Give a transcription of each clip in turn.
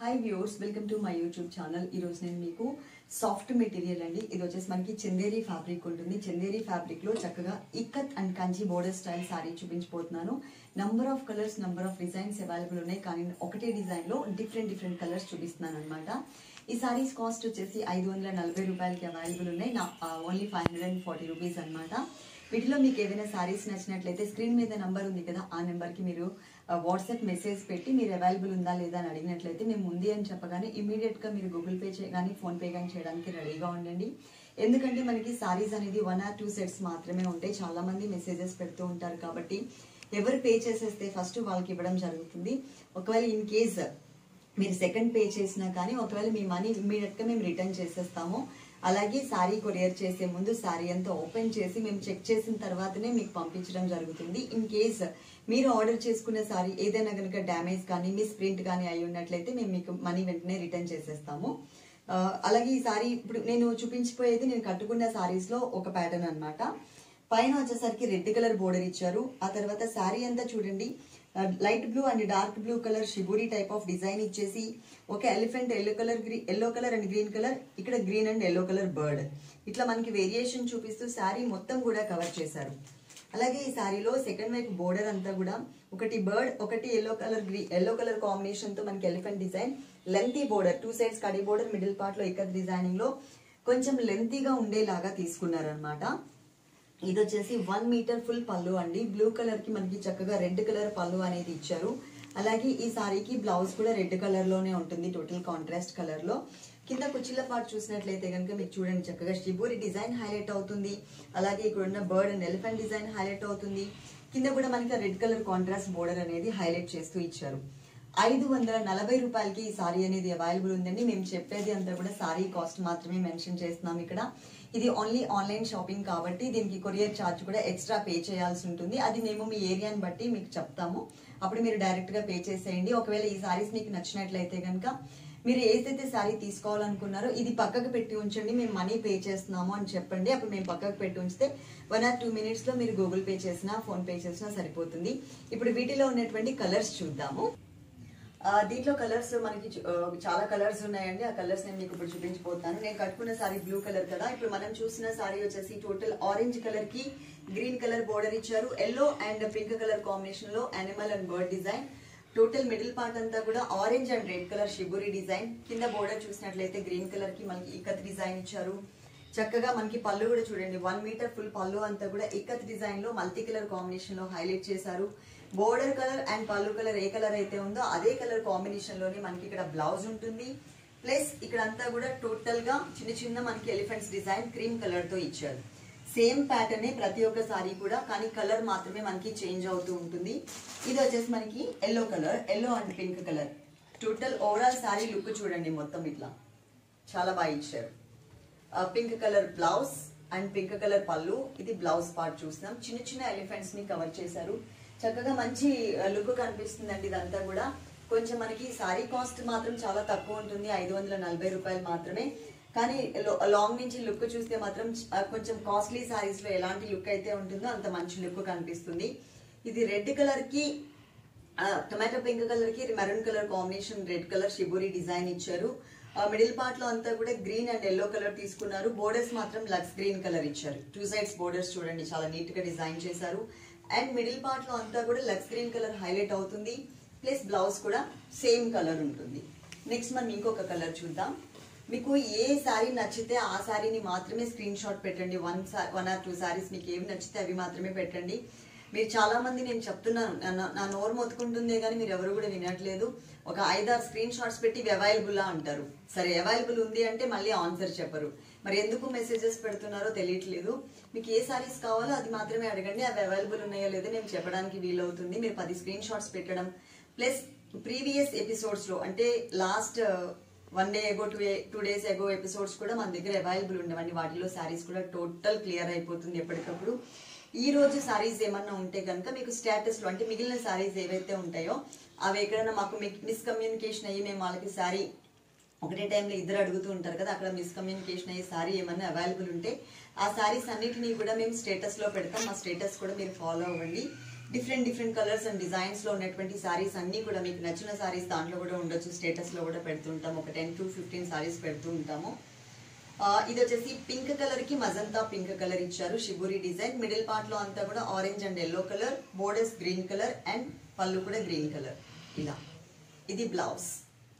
hi viewers welcome to my YouTube channel ఈ రోజు నేను మీకు సాఫ్ట్ మెటీరియల్ అండి ఇది వచ్చేసి మనకి చందేరి ఫ్యాబ్రిక్ ఉంటుంది చందేరి ఫ్యాబ్రిక్ లో చక్కగా ikat and Kanchi border style sari చూపించబోతున్నాను number of colours number of designs available ఉన్నాయి కానీ ఒకటే డిజైన్ లో డిఫరెంట్ డిఫరెంట్ కలర్స్ చూపిస్తున్నాను అనమాట ఈ సారీస్ కాస్ట్ వచ్చేసి ఐదు వందల నలభై రూపాయలకి అవైలబుల్ ఉన్నాయి నా only five hundred and forty rupees అనమాట వీటిలో మీకు ఏదైనా సారీస్ నచ్చినట్లయితే స్క్రీన్ మీద నంబర్ ఉంది కదా ఆ నెంబర్కి మీరు వాట్సాప్ మెసేజ్ పెట్టి మీరు అవైలబుల్ ఉందా లేదా అని అడిగినట్లయితే మేము ఉంది అని చెప్పగానే ఇమీడియట్గా మీరు గూగుల్ పే చే కానీ ఫోన్పే కానీ చేయడానికి రెడీగా ఉండండి ఎందుకంటే మనకి సారీస్ అనేది వన్ ఆర్ టూ సెట్స్ మాత్రమే ఉంటాయి చాలా మంది మెసేజెస్ పెడుతూ ఉంటారు కాబట్టి ఎవరు పే చేసేస్తే ఫస్ట్ వాళ్ళకి ఇవ్వడం జరుగుతుంది ఒకవేళ ఇన్ కేస్ మీరు సెకండ్ పే చేసినా కానీ ఒకవేళ మీ మనీ ఇమ్మీడియట్ గా మేము రిటర్న్ చేసేస్తాము అలాగే శారీ కొరియర్ చేసే ముందు శారీ అంతా ఓపెన్ చేసి మేము చెక్ చేసిన తర్వాతనే మీకు పంపించడం జరుగుతుంది ఇన్ కేస్ మీరు ఆర్డర్ చేసుకున్న శారీ ఏదైనా కనుక డ్యామేజ్ కానీ మిస్ ప్రింట్ కానీ అయి ఉన్నట్లయితే మేము మీకు మనీ వెంటనే రిటర్న్ చేసేస్తాము ఆ, అలాగే ఈ సారీ ఇప్పుడు నేను చూపించిపోయేది నేను కట్టుకున్న సారీస్ లో ఒక ప్యాటర్న్ అన్నమాట పైన వచ్చేసరికి రెడ్ కలర్ బోర్డర్ ఇచ్చారు ఆ తర్వాత శారీ అంతా చూడండి light blue and dark blue colour shibori type of design ఇచ్చేసి ఒక ఎలిఫెంట్ ఎల్లో కలర్ గ్రీ yellow colour and green colour ఇక్కడ green and yellow colour bird ఇట్లా మనకి వేరియేషన్ చూపిస్తూ శారీ మొత్తం కూడా కవర్ చేశారు అలాగే ఈ శారీలో సెకండ్ వైపు బోర్డర్ అంతా కూడా ఒకటి బర్డ్ ఒకటి ఎల్లో కలర్ గ్రీ ఎల్లో కలర్ కాంబినేషన్ తో మనకి elephant design lengthy border two sides కడి బోర్డర్ మిడిల్ పార్ట్ లో ఇక్కడ డిజైనింగ్ లో కొంచెం లెంతీగా ఉండేలాగా తీసుకున్నారనమాట ఇది వచ్చేసి వన్ మీటర్ ఫుల్ పళ్ళు అండి బ్లూ కలర్ కి మనకి చక్కగా రెడ్ కలర్ పళ్ళు అనేది ఇచ్చారు అలాగే ఈ సారీకి బ్లౌజ్ కూడా రెడ్ కలర్ లోనే ఉంటుంది టోటల్ కాంట్రాస్ట్ కలర్ లో కింద కుచ్చిళ్ళ పార్ట్ చూసినట్లయితే కనుక మీకు చూడండి చక్కగా షిబూరి డిజైన్ హైలైట్ అవుతుంది అలాగే ఇక్కడ ఉన్న bird and elephant design highlight అవుతుంది కింద కూడా మనకి రెడ్ కలర్ కాంట్రాస్ట్ బోర్డర్ అనేది హైలైట్ చేస్తూ ఇచ్చారు ఐదు వందల నలభై రూపాయలకి ఈ సారీ అనేది అవైలబుల్ ఉందండి మేము చెప్పేది అంతా కూడా సారీ కాస్ట్ మాత్రమే మెన్షన్ చేస్తున్నాం ఇక్కడ ఇది ఓన్లీ ఆన్లైన్ షాపింగ్ కాబట్టి దీనికి కొరియర్ ఛార్జ్ కూడా ఎక్స్ట్రా పే చేయాల్సి ఉంటుంది అది మేము మీ ఏరియాని బట్టి మీకు చెప్తాము అప్పుడు మీరు డైరెక్ట్ గా పే చేసేయండి ఒకవేళ ఈ సారీస్ మీకు నచ్చినట్లయితే కనుక మీరు ఏదైతే సారీ తీసుకోవాలనుకున్నారో ఇది పక్కకు పెట్టి ఉంచండి మేము మనీ పే చేస్తున్నాము అని చెప్పండి అప్పుడు మేము పక్కకు పెట్టి ఉంచితే వన్ ఆర్ టూ మినిట్స్ లో మీరు గూగుల్ పే చేసినా ఫోన్ పే చేసినా సరిపోతుంది ఇప్పుడు వీటిలో ఉన్నటువంటి కలర్స్ చూద్దాము ఆ, దీంట్లో కలర్స్ మనకి చు- ఆ, చాలా కలర్స్ ఉన్నాయండి ఆ కలర్స్ నేను మీకు ఇప్పుడు చూపించబోతున్నాను నేను కట్టుకున్న సారీ బ్లూ కలర్ కదా ఇప్పుడు మనం చూసిన సారీ వచ్చేసి టోటల్ ఆరెంజ్ కలర్ కి గ్రీన్ కలర్ బోర్డర్ ఇచ్చారు yellow and pink colour combination లో animal and bird design total middle part అంతా కూడా orange and red colour shibori design కింద బోర్డర్ చూసినట్లయితే గ్రీన్ కలర్ కి మనకి ఇక్కత్ డిజైన్ ఇచ్చారు చక్కగా మనకి పళ్ళు కూడా చూడండి వన్ మీటర్ ఫుల్ పళ్ళు అంతా కూడా ఇక్కత్ డిజైన్ లో మల్టీ కలర్ కాంబినేషన్ లో హైలైట్ చేశారు బోర్డర్ కలర్ అండ్ పళ్ళు కలర్ ఏ కలర్ అయితే ఉందో అదే కలర్ కాంబినేషన్ లోనే మనకి ఇక్కడ బ్లౌజ్ ఉంటుంది ప్లస్ ఇక్కడ అంతా కూడా టోటల్ గా చిన్న చిన్న మనకి ఎలిఫెంట్స్ డిజైన్ క్రీమ్ కలర్ తో ఇచ్చారు సేమ్ ప్యాటర్న్ ప్రతి ఒక్క సారీ కూడా కానీ కలర్ మాత్రమే మనకి చేంజ్ అవుతూ ఉంటుంది ఇది వచ్చేసి మనకి yellow colour yellow and pink colour total overall sari look చూడండి మొత్తం ఇట్లా చాలా బాగా ఇచ్చారు pink colour blouse and pink colour పళ్ళు ఇది బ్లౌజ్ పార్ట్ చూస్తున్నాం చిన్న చిన్న ఎలిఫెంట్స్ ని కవర్ చేశారు చక్కగా మంచి లుక్ కనిపిస్తుందండి ఇదంతా కూడా కొంచెం మనకి సారీ కాస్ట్ మాత్రం చాలా తక్కువ ఉంటుంది ఐదు వందల నలభై రూపాయలు మాత్రమే కానీ లో- లాంగ్ నుంచి లుక్ చూస్తే మాత్రం ఆ, కొంచెం కాస్ట్లీ సారీస్ లో ఎలాంటి లుక్ అయితే ఉంటుందో అంత మంచి లుక్ కనిపిస్తుంది ఇది రెడ్ కలర్ కి టొమాటో పింక్ కలర్ కి maroon colour combination red colour shibori design ఇచ్చారు మిడిల్ పార్ట్ లో అంతా కూడా గ్రీన్ అండ్ ఎల్లో కలర్ తీసుకున్నారు బోర్డర్స్ మాత్రం లక్స్ గ్రీన్ కలర్ ఇచ్చారు టూ సైడ్స్ బోర్డర్స్ చూడండి చాలా నీట్ గా డిజైన్ చేశారు అండ్ మిడిల్ పార్ట్ లో అంతా కూడా లక్స్ గ్రీన్ కలర్ హైలైట్ అవుతుంది ప్లస్ బ్లౌజ్ కూడా సేమ్ కలర్ ఉంటుంది నెక్స్ట్ మనం ఇంకొక కలర్ చూద్దాం మీకు ఏ శారీ నచ్చితే ఆ శారీని మాత్రమే స్క్రీన్ షాట్ పెట్టండి one one or two saris మీకు ఏవి నచ్చితే అవి మాత్రమే పెట్టండి మీరు చాలా మంది నేను చెప్తున్నాను నా- నా- నా నోరు మొత్తుకుంటుందే కానీ మీరు ఎవరు కూడా వినట్లేదు ఒక ఐదారు స్క్రీన్ షాట్స్ పెట్టి ఇవి అవైలబుల్ అంటారు సరే అవైలబుల్ ఉంది అంటే మళ్ళీ ఆన్సర్ చెప్పరు మరి ఎందుకు మెసేజెస్ పెడుతున్నారో తెలియట్లేదు మీకు ఏ సారీస్ కావాలో అది మాత్రమే అడగండి అవి అవైలబుల్ ఉన్నాయో లేదో నేను చెప్పడానికి వీలవుతుంది మీరు పది స్క్రీన్ షాట్స్ పెట్టడం ప్లస్ ప్రీవియస్ ఎపిసోడ్స్ లో అంటే last one day ago two two days ago episodes కూడా మన దగ్గర అవైలబుల్ ఉండవండి వాటిలో శారీస్ కూడా టోటల్ క్లియర్ అయిపోతుంది ఎప్పటికప్పుడు ఈ రోజు శారీస్ ఏమన్నా ఉంటే కనుక మీకు స్టేటస్ లో అంటే మిగిలిన శారీస్ ఏవైతే ఉంటాయో అవి ఎక్కడైనా మాకు మిస్కమ్యూనికేషన్ అయ్యి మేము వాళ్ళకి శారీ ఒకటే టైంలో ఇద్దరు అడుగుతూ ఉంటారు కదా అక్కడ మిస్కమ్యూనికేషన్ అయ్యే సారీ ఏమన్నా అవైలబుల్ ఉంటే ఆ సారీస్ అన్నిటినీ కూడా మేము స్టేటస్ లో పెడతాం మా స్టేటస్ కూడా మీరు ఫాలో అవ్వండి different different colours and designs లో ఉన్నటువంటి సారీస్ అన్ని కూడా మీకు నచ్చిన సారీస్ దాంట్లో కూడా ఉండొచ్చు స్టేటస్ లో కూడా పెడుతూ ఉంటాం ఒక టెన్ టు ఫిఫ్టీన్ సారీస్ పెడుతూ ఉంటాము ఆ, ఇది వచ్చేసి పింక్ కలర్ కి మజంతా పింక్ కలర్ ఇచ్చారు షిబురి డిజైన్ మిడిల్ పార్ట్ లో అంతా కూడా orange and yellow colour borders green colour and పళ్ళు కూడా గ్రీన్ కలర్ ఇలా ఇది బ్లౌజ్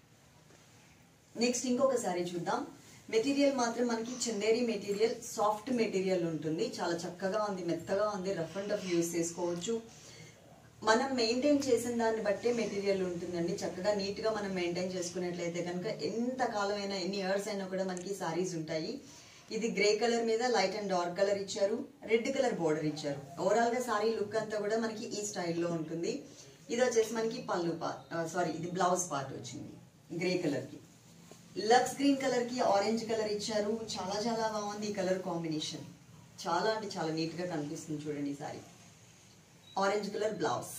నెక్స్ట్ ఇంకొక సారీ చూద్దాం మెటీరియల్ మాత్రం మనకి చందేరి మెటీరియల్ సాఫ్ట్ మెటీరియల్ ఉంటుంది చాలా చక్కగా ఉంది మెత్తగా ఉంది రఫ్ అండ్ టఫ్ యూస్ చేసుకోవచ్చు మనం మెయింటైన్ చేసిన దాన్ని బట్టే మెటీరియల్ ఉంటుందండి చక్కగా నీట్ గా మనం మెయింటైన్ చేసుకున్నట్లయితే కనుక ఎంత కాలమైనా ఎన్ని ఇయర్స్ అయినా కూడా మనకి సారీస్ ఉంటాయి ఇది గ్రే కలర్ మీద లైట్ అండ్ డార్క్ కలర్ ఇచ్చారు రెడ్ కలర్ బోర్డర్ ఇచ్చారు ఓవరాల్ గా సారీ లుక్ అంతా కూడా మనకి ఈ స్టైల్లో ఉంటుంది ఇది వచ్చేసి మనకి పళ్ళు పార్ట్ సారీ ఇది బ్లౌజ్ పార్ట్ వచ్చింది గ్రే కలర్ కి లక్స్ గ్రీన్ కలర్ కి ఆరెంజ్ కలర్ ఇచ్చారు చాలా చాలా బాగుంది ఈ కలర్ కాంబినేషన్ చాలా అంటే చాలా నీట్ గా కనిపిస్తుంది చూడండి ఈ sari orange colour blouse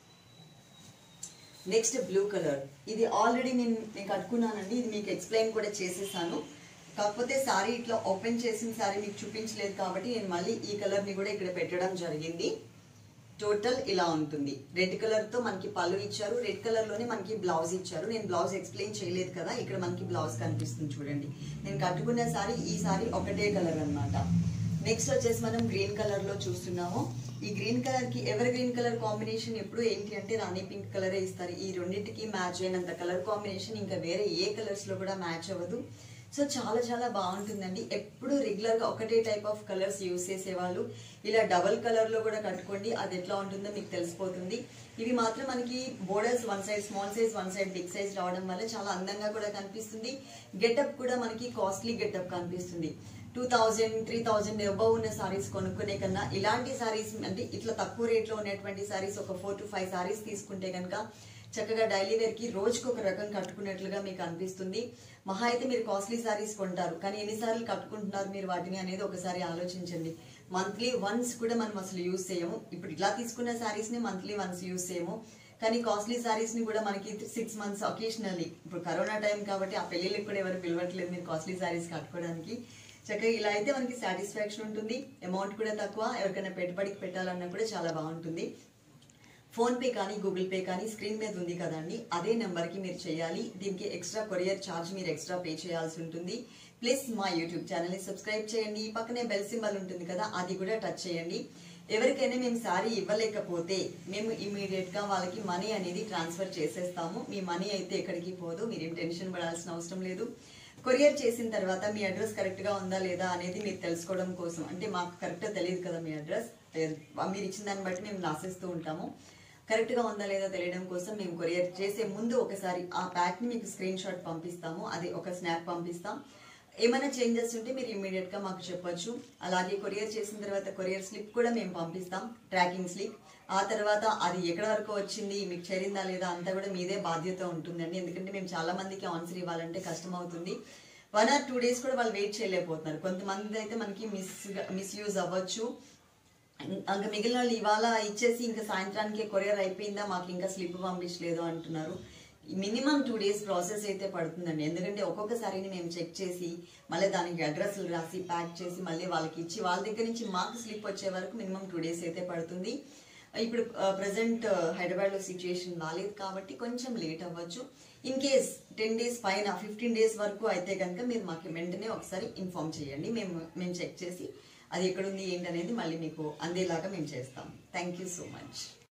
next blue colour ఇది ఆల్రెడీ నేను నేను కట్టుకున్నానండి ఇది మీకు ఎక్స్ప్లెయిన్ కూడా చేసేసాను కాకపోతే సారీ ఇట్లా ఓపెన్ చేసిన సారీ మీకు చూపించలేదు కాబట్టి నేను మళ్ళీ ఈ కలర్ ని కూడా ఇక్కడ పెట్టడం జరిగింది టోటల్ ఇలా ఉంటుంది రెడ్ కలర్ తో మనకి పళ్ళు ఇచ్చారు రెడ్ కలర్ లోనే మనకి బ్లౌజ్ ఇచ్చారు నేను బ్లౌజ్ ఎక్స్ప్లెయిన్ చేయలేదు కదా ఇక్కడ మనకి బ్లౌజ్ కనిపిస్తుంది చూడండి నేను కట్టుకున్న సారీ ఈ సారీ ఒకటే కలర్ అన్నమాట నెక్స్ట్ వచ్చేసి మనం గ్రీన్ కలర్ లో చూస్తున్నాము ఈ గ్రీన్ కలర్ కి ఎవర్ గ్రీన్ కలర్ కాంబినేషన్ ఎప్పుడు ఏంటి అంటే రాణి పింక్ కలరే ఇస్తారు ఈ రెండింటికి మ్యాచ్ అయినంత కలర్ కాంబినేషన్ ఇంకా వేరే ఏ కలర్స్ లో కూడా మ్యాచ్ అవ్వదు సో చాలా చాలా బాగుంటుందండి ఎప్పుడు రెగ్యులర్ గా ఒకటే టైప్ ఆఫ్ కలర్స్ యూస్ చేసేవాళ్ళు ఇలా డబల్ కలర్ లో కూడా కట్టుకోండి అది ఎట్లా ఉంటుందో మీకు తెలిసిపోతుంది ఇవి మాత్రం మనకి borders one side small size one side big size రావడం వల్ల చాలా అందంగా కూడా కనిపిస్తుంది గెటప్ కూడా మనకి కాస్ట్లీ గెటప్ కనిపిస్తుంది two thousand three thousand above ఉన్న సారీస్ కొనుక్కునే కన్నా ఇలాంటి సారీస్ అంటే ఇట్లా తక్కువ రేట్లో ఉన్నటువంటి సారీస్ ఒక ఫోర్ టు ఫైవ్ సారీస్ తీసుకుంటే కనుక చక్కగా డైలీ వేర్ కి రోజుకు ఒక రకం కట్టుకున్నట్లుగా మీకు అనిపిస్తుంది మహా అయితే మీరు కాస్ట్లీ సారీస్ కొంటారు కానీ ఎన్నిసార్లు కట్టుకుంటున్నారు మీరు వాటిని అనేది ఒకసారి ఆలోచించండి మంత్లీ వన్స్ కూడా మనం అసలు యూస్ చేయము ఇప్పుడు ఇట్లా తీసుకున్న సారీస్ ని మంత్లీ వన్స్ యూస్ చేయము కానీ కాస్ట్లీ సారీస్ ని కూడా మనకి సిక్స్ మంత్స్ ఒకేషనల్లీ ఇప్పుడు కరోనా టైం కాబట్టి ఆ పెళ్లిళ్ళకి కూడా ఎవరు పిలవట్లేదు మీరు కాస్ట్లీ సారీస్ కట్టుకోవడానికి చక్కగా ఇలా అయితే మనకి సాటిస్ఫాక్షన్ ఉంటుంది అమౌంట్ కూడా తక్కువ ఎవరికైనా పెట్టుబడికి పెట్టాలన్నా కూడా చాలా బాగుంటుంది ఫోన్ పే కానీ గూగుల్ పే కానీ స్క్రీన్ మీద ఉంది కదండి అదే నెంబర్ కి మీరు చేయాలి దీనికి ఎక్స్ట్రా కొరియర్ ఛార్జ్ మీరు ఎక్స్ట్రా పే చేయాల్సి ఉంటుంది ప్లస్ మా యూట్యూబ్ ఛానల్ ని సబ్స్క్రైబ్ చేయండి పక్కనే బెల్ సింబల్ ఉంటుంది కదా అది కూడా టచ్ చేయండి ఎవరికైనా మేము సారీ ఇవ్వలేకపోతే మేము ఇమీడియట్ గా వాళ్ళకి మనీ అనేది ట్రాన్స్ఫర్ చేసేస్తాము మీ మనీ అయితే ఎక్కడికి పోదు మీరేం టెన్షన్ పడాల్సిన అవసరం లేదు కొరియర్ చేసిన తర్వాత మీ అడ్రస్ కరెక్ట్ గా ఉందా లేదా అనేది మీరు తెలుసుకోవడం కోసం అంటే మాకు కరెక్ట్ తెలియదు కదా మీ అడ్రస్ మీరు ఇచ్చిన దాన్ని బట్టి మేము రాసేస్తూ ఉంటాము కరెక్ట్ గా ఉందా లేదా తెలియడం కోసం మేము కొరియర్ చేసే ముందు ఒకసారి ఆ ప్యాక్ ని మీకు స్క్రీన్ షాట్ పంపిస్తాము అది ఒక స్నాప్ పంపిస్తాం ఏమైనా చేంజెస్ ఉంటే మీరు ఇమీడియట్ గా మాకు చెప్పొచ్చు అలాగే కొరియర్ చేసిన తర్వాత కొరియర్ స్లిప్ కూడా మేము పంపిస్తాం ట్రాకింగ్ స్లిప్ ఆ తర్వాత అది ఎక్కడ వరకు వచ్చింది మీకు చేరిందా లేదా అంతా కూడా మీదే బాధ్యత ఉంటుందండి ఎందుకంటే మేము చాలా మందికి ఆన్సర్ ఇవ్వాలంటే కష్టం అవుతుంది వన్ ఆర్ టూ డేస్ కూడా వాళ్ళు వెయిట్ చేయలేకపోతున్నారు కొంతమంది అయితే మనకి మిస్ మిస్యూజ్ అవ్వచ్చు ఇంకా మిగిలిన వాళ్ళు ఇవాళ ఇచ్చేసి ఇంకా సాయంత్రానికి కొరియర్ అయిపోయిందా మాకు ఇంకా స్లిప్ పంపించలేదు అంటున్నారు మినిమం టూ డేస్ ప్రాసెస్ అయితే పడుతుందండి ఎందుకంటే ఒక్కొక్కసారిని మేము చెక్ చేసి మళ్ళీ దానికి అడ్రస్లు రాసి ప్యాక్ చేసి మళ్ళీ వాళ్ళకి ఇచ్చి వాళ్ళ దగ్గర నుంచి మాకు స్లిప్ వచ్చే వరకు మినిమం టూ డేస్ అయితే పడుతుంది ఇప్పుడు ప్రజెంట్ హైదరాబాద్ లో సిచ్యుయేషన్ బాగాలేదు కాబట్టి కొంచెం లేట్ అవ్వచ్చు ఇన్ కేస్ టెన్ డేస్ పైన ఫిఫ్టీన్ డేస్ వరకు అయితే కనుక మీరు మాకు వెంటనే ఒకసారి ఇన్ఫార్మ్ చేయండి మేము మేము చెక్ చేసి అది ఎక్కడుంది ఏంటనేది మళ్ళీ మీకు అందేలాగా మేము చేస్తాం థ్యాంక్ యూ సో మచ్